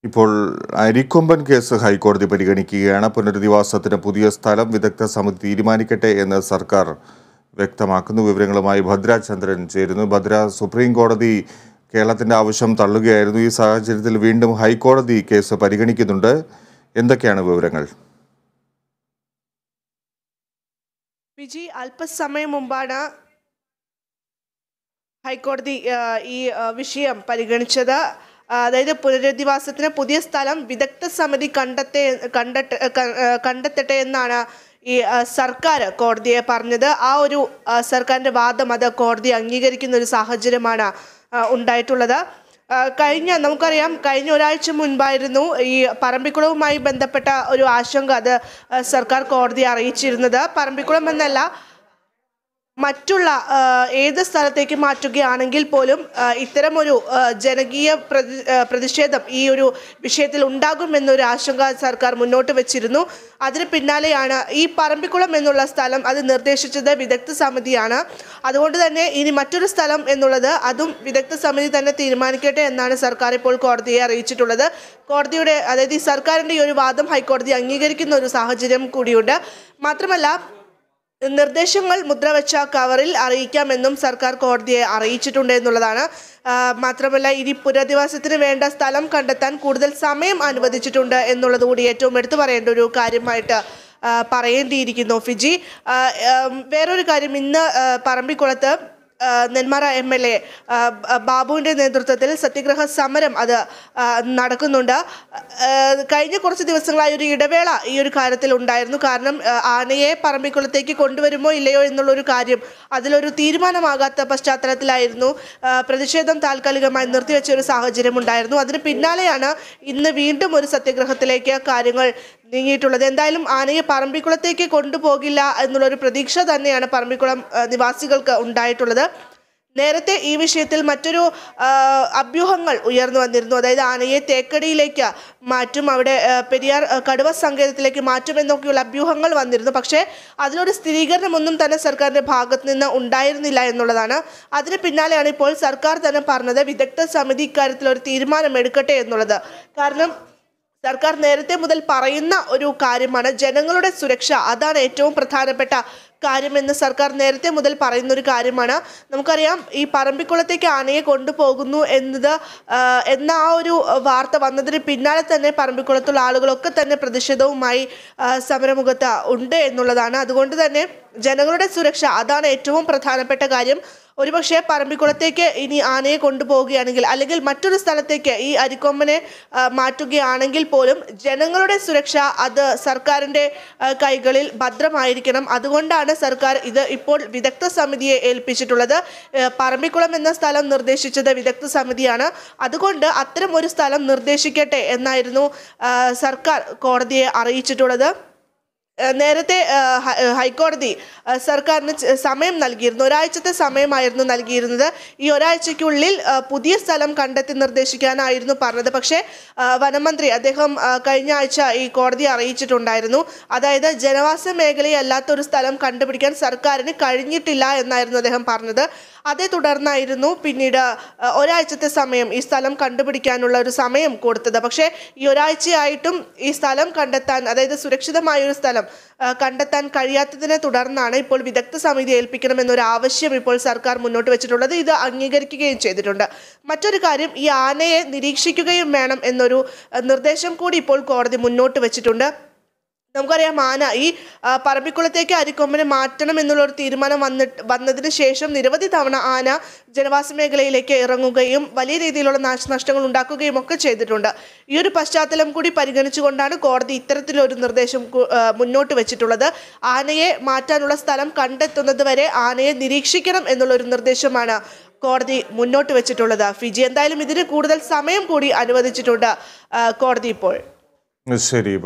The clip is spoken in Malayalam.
ഇപ്പോൾ അരിക്കൊമ്പൻ കേസ് ഹൈക്കോടതി പരിഗണിക്കുകയാണ് പുനരധിവാസത്തിന് പുതിയ സ്ഥലം വിദഗ്ധ സമിതി തീരുമാനിക്കട്ടെ എന്ന് സർക്കാർ വ്യക്തമാക്കുന്നു വിവരങ്ങളുമായി ഭദ്ര ചന്ദ്രൻ ചേരുന്നു ഭദ്ര സുപ്രീം കോടതി കേരളത്തിന്റെ ആവശ്യം തള്ളുകയായിരുന്നു ഈ സാഹചര്യത്തിൽ വീണ്ടും ഹൈക്കോടതി കേസ് പരിഗണിക്കുന്നുണ്ട് എന്തൊക്കെയാണ് വിവരങ്ങൾ വിജി അല്പസമയം മുമ്പാണ് ഹൈക്കോടതി ആ, ഈ ആ, വിഷയം പരിഗണിച്ചത് ആ, അതായത് പുനരധിവാസത്തിന് പുതിയ സ്ഥലം വിദഗ്ധ സമിതി കണ്ടെത്തേ കണ്ടെത്ത ക- ആ, കണ്ടെത്തട്ടെ എന്നാണ് ഈ ആ, സർക്കാർ കോടതിയെ പറഞ്ഞത് ആ ഒരു ആ, സർക്കാരിന്റെ വാദം അത് കോടതി അംഗീകരിക്കുന്ന ഒരു സാഹചര്യമാണ് ആ, ഉണ്ടായിട്ടുള്ളത് ആ, കഴിഞ്ഞ നമുക്കറിയാം കഴിഞ്ഞ ഒരാഴ്ച മുൻപായിരുന്നു ഈ പറമ്പിക്കുളവുമായി ബന്ധപ്പെട്ട ഒരു ആശങ്ക അത് ആ, സർക്കാർ കോടതിയെ അറിയിച്ചിരുന്നത് പറമ്പിക്കുളം എന്നല്ല മറ്റുള്ള ആ, ഏത് സ്ഥലത്തേക്ക് മാറ്റുകയാണെങ്കിൽ പോലും ആ, ഇത്തരമൊരു ആ, ജനകീയ പ്രതി ആ, പ്രതിഷേധം ഈ ഒരു വിഷയത്തിൽ ഉണ്ടാകുമെന്നൊരു ആശങ്ക സർക്കാർ മുന്നോട്ട് വെച്ചിരുന്നു അതിന് പിന്നാലെയാണ് ഈ പറമ്പിക്കുളം എന്നുള്ള സ്ഥലം അത് നിർദ്ദേശിച്ചത് വിദഗ്ധ സമിതിയാണ് അതുകൊണ്ട് തന്നെ ഇനി മറ്റൊരു സ്ഥലം എന്നുള്ളത് അതും വിദഗ്ധ സമിതി തന്നെ തീരുമാനിക്കട്ടെ എന്നാണ് സർക്കാർ ഇപ്പോൾ കോടതിയെ അറിയിച്ചിട്ടുള്ളത് കോടതിയുടെ അതായത് ഈ സർക്കാരിൻ്റെ ഈ ഒരു വാദം ഹൈക്കോടതി അംഗീകരിക്കുന്ന ഒരു സാഹചര്യം കൂടിയുണ്ട് മാത്രമല്ല നിർദ്ദേശങ്ങൾ മുദ്രവെച്ച കവറിൽ അറിയിക്കാമെന്നും സർക്കാർ കോടതിയെ അറിയിച്ചിട്ടുണ്ട് എന്നുള്ളതാണ് ആ, മാത്രമല്ല ഇനി പുനരധിവാസത്തിന് വേണ്ട സ്ഥലം കണ്ടെത്താൻ കൂടുതൽ സമയം അനുവദിച്ചിട്ടുണ്ട് എന്നുള്ളത് കൂടി ഏറ്റവും എടുത്തു പറയേണ്ട ഒരു കാര്യമായിട്ട് ആ, പറയേണ്ടിയിരിക്കുന്നു ഫിജി ആ, ഉം, വേറൊരു കാര്യം ഇന്ന് ആ, പറമ്പിക്കുളത്ത് ആ, നെന്മാറ എം എൽ എ ബാബുവിൻ്റെ നേതൃത്വത്തിൽ സത്യഗ്രഹ സമരം അത് ആ, നടക്കുന്നുണ്ട് ആ, കഴിഞ്ഞ കുറച്ച് ദിവസങ്ങളായി ഒരു ഇടവേള ഈ ഒരു കാര്യത്തിൽ ഉണ്ടായിരുന്നു കാരണം ആ, ആനയെ പറമ്പിക്കുളത്തേക്ക് കൊണ്ടുവരുമോ ഇല്ലയോ എന്നുള്ളൊരു കാര്യം അതിലൊരു തീരുമാനമാകാത്ത പശ്ചാത്തലത്തിലായിരുന്നു ആ, പ്രതിഷേധം താൽക്കാലികമായി നിർത്തിവെച്ച ഒരു സാഹചര്യം ഉണ്ടായിരുന്നു അതിന് പിന്നാലെയാണ് ഇന്ന് വീണ്ടും ഒരു സത്യഗ്രഹത്തിലേക്ക് കാര്യങ്ങൾ നീങ്ങിയിട്ടുള്ളത് എന്തായാലും ആനയെ പറമ്പിക്കുളത്തേക്ക് കൊണ്ടുപോകില്ല എന്നുള്ളൊരു പ്രതീക്ഷ തന്നെയാണ് പറമ്പിക്കുളം ആ, നിവാസികൾക്ക് ഉണ്ടായിട്ടുള്ളത് നേരത്തെ ഈ വിഷയത്തിൽ മറ്റൊരു ആ, അഭ്യൂഹങ്ങൾ ഉയർന്നു വന്നിരുന്നു അതായത് ആനയെ തേക്കടിയിലേക്ക് മാറ്റും അവിടെ ആ, പെരിയാർ ആ, കടുവ സങ്കേതത്തിലേക്ക് മാറ്റും എന്നൊക്കെയുള്ള അഭ്യൂഹങ്ങൾ വന്നിരുന്നു പക്ഷേ അതിലൊരു സ്ഥിരീകരണമൊന്നും തന്നെ സർക്കാരിന്റെ ഭാഗത്ത് നിന്ന് ഉണ്ടായിരുന്നില്ല എന്നുള്ളതാണ് അതിന് പിന്നാലെയാണ് ഇപ്പോൾ സർക്കാർ തന്നെ പറഞ്ഞത് വിദഗ്ധ സമിതി ഇക്കാര്യത്തിൽ ഒരു തീരുമാനം എടുക്കട്ടെ എന്നുള്ളത് കാരണം സർക്കാർ നേരത്തെ മുതൽ പറയുന്ന ഒരു കാര്യമാണ് ജനങ്ങളുടെ സുരക്ഷ അതാണ് ഏറ്റവും പ്രധാനപ്പെട്ട കാര്യമെന്ന് സർക്കാർ നേരത്തെ മുതൽ പറയുന്ന ഒരു കാര്യമാണ് നമുക്കറിയാം ഈ പറമ്പിക്കുളത്തേക്ക് ആനയെ കൊണ്ടുപോകുന്നു എന്നത് ആ, എന്ന ആ ഒരു വാർത്ത വന്നതിന് പിന്നാലെ തന്നെ പറമ്പിക്കുളത്തുള്ള ആളുകളൊക്കെ തന്നെ പ്രതിഷേധവുമായി ആ, സമരമുഖത്ത് ഉണ്ട് എന്നുള്ളതാണ് അതുകൊണ്ട് തന്നെ ജനങ്ങളുടെ സുരക്ഷ അതാണ് ഏറ്റവും പ്രധാനപ്പെട്ട കാര്യം ഒരുപക്ഷെ പറമ്പിക്കുളത്തേക്ക് ഇനി ആനയെ കൊണ്ടുപോവുകയാണെങ്കിൽ അല്ലെങ്കിൽ മറ്റൊരു സ്ഥലത്തേക്ക് ഈ അരിക്കൊമ്പനെ ആ, മാറ്റുകയാണെങ്കിൽ പോലും ജനങ്ങളുടെ സുരക്ഷ അത് സർക്കാരിൻ്റെ ആ, കൈകളിൽ ഭദ്രമായിരിക്കണം അതുകൊണ്ടാണ് സർക്കാർ ഇത് ഇപ്പോൾ വിദഗ്ധ സമിതിയെ ഏൽപ്പിച്ചിട്ടുള്ളത് ഏ, പറമ്പിക്കുളം എന്ന സ്ഥലം നിർദ്ദേശിച്ചത് വിദഗ്ധ സമിതിയാണ് അതുകൊണ്ട് അത്തരം ഒരു സ്ഥലം നിർദ്ദേശിക്കട്ടെ എന്നായിരുന്നു ആ, സർക്കാർ കോടതിയെ അറിയിച്ചിട്ടുള്ളത് ഏഹ് നേരത്തെ ഏഹ് ഹ- ഏഹ് ഹൈക്കോടതി ഏഹ് സർക്കാരിന് ച- സമയം നൽകിയിരുന്നു ഒരാഴ്ചത്തെ സമയമായിരുന്നു നൽകിയിരുന്നത് ഈ ഒരാഴ്ചയ്ക്കുള്ളിൽ ഏഹ് പുതിയ സ്ഥലം കണ്ടെത്തി നിർദ്ദേശിക്കാനായിരുന്നു പറഞ്ഞത് പക്ഷേ ഏഹ് വനമന്ത്രി അദ്ദേഹം ഏഹ് കഴിഞ്ഞ ആഴ്ച ഈ കോടതിയെ അറിയിച്ചിട്ടുണ്ടായിരുന്നു അതായത് ജനവാസ മേഖലയല്ലാത്ത ഒരു സ്ഥലം കണ്ടുപിടിക്കാൻ സർക്കാരിന് കഴിഞ്ഞിട്ടില്ല എന്നായിരുന്നു അദ്ദേഹം പറഞ്ഞത് അതേ തുടർന്നായിരുന്നു പിന്നീട് ഏഹ് ഒരാഴ്ചത്തെ സമയം ഈ സ്ഥലം കണ്ടുപിടിക്കാനുള്ള ഒരു സമയം കൊടുത്തത് പക്ഷേ ഈ ഒരാഴ്ചയായിട്ടും ഈ സ്ഥലം കണ്ടെത്താൻ അതായത് സുരക്ഷിതമായ ഒരു സ്ഥലം ആ, കണ്ടെത്താൻ കഴിയാത്തതിനെ തുടർന്നാണ് ഇപ്പോൾ വിദഗ്ധ സമിതി ഏൽപ്പിക്കണമെന്നൊരു ആവശ്യം ഇപ്പോൾ സർക്കാർ മുന്നോട്ട് വെച്ചിട്ടുള്ളത് ഇത് അംഗീകരിക്കുകയും ചെയ്തിട്ടുണ്ട് മറ്റൊരു കാര്യം ഈ ആനയെ നിരീക്ഷിക്കുകയും വേണം എന്നൊരു ആ, നിർദ്ദേശം കൂടി ഇപ്പോൾ കോടതി മുന്നോട്ട് വെച്ചിട്ടുണ്ട് നമുക്കറിയാം ആന ഈ ആ, പറമ്പിക്കുളത്തേക്ക് അരിക്കൊമ്പനെ മാറ്റണം എന്നുള്ള ഒരു തീരുമാനം വന്നിട്ട് വന്നതിന് ശേഷം നിരവധി തവണ ആന ജനവാസ മേഖലയിലേക്ക് ഇറങ്ങുകയും വലിയ രീതിയിലുള്ള നാശനഷ്ടങ്ങൾ ഉണ്ടാക്കുകയും ഒക്കെ ചെയ്തിട്ടുണ്ട് ഈ ഒരു പശ്ചാത്തലം കൂടി പരിഗണിച്ചുകൊണ്ടാണ് കോടതി ഇത്തരത്തിലൊരു നിർദ്ദേശം കു- ആ, മുന്നോട്ട് വെച്ചിട്ടുള്ളത് ആനയെ മാറ്റാനുള്ള സ്ഥലം കണ്ടെത്തുന്നത് വരെ ആനയെ നിരീക്ഷിക്കണം എന്നുള്ള ഒരു നിർദ്ദേശമാണ് കോടതി മുന്നോട്ട് വെച്ചിട്ടുള്ളത് ഫിജി എന്തായാലും ഇതിന് കൂടുതൽ സമയം കൂടി അനുവദിച്ചിട്ടുണ്ട് ആ, കോടതി ഇപ്പോൾ ശരി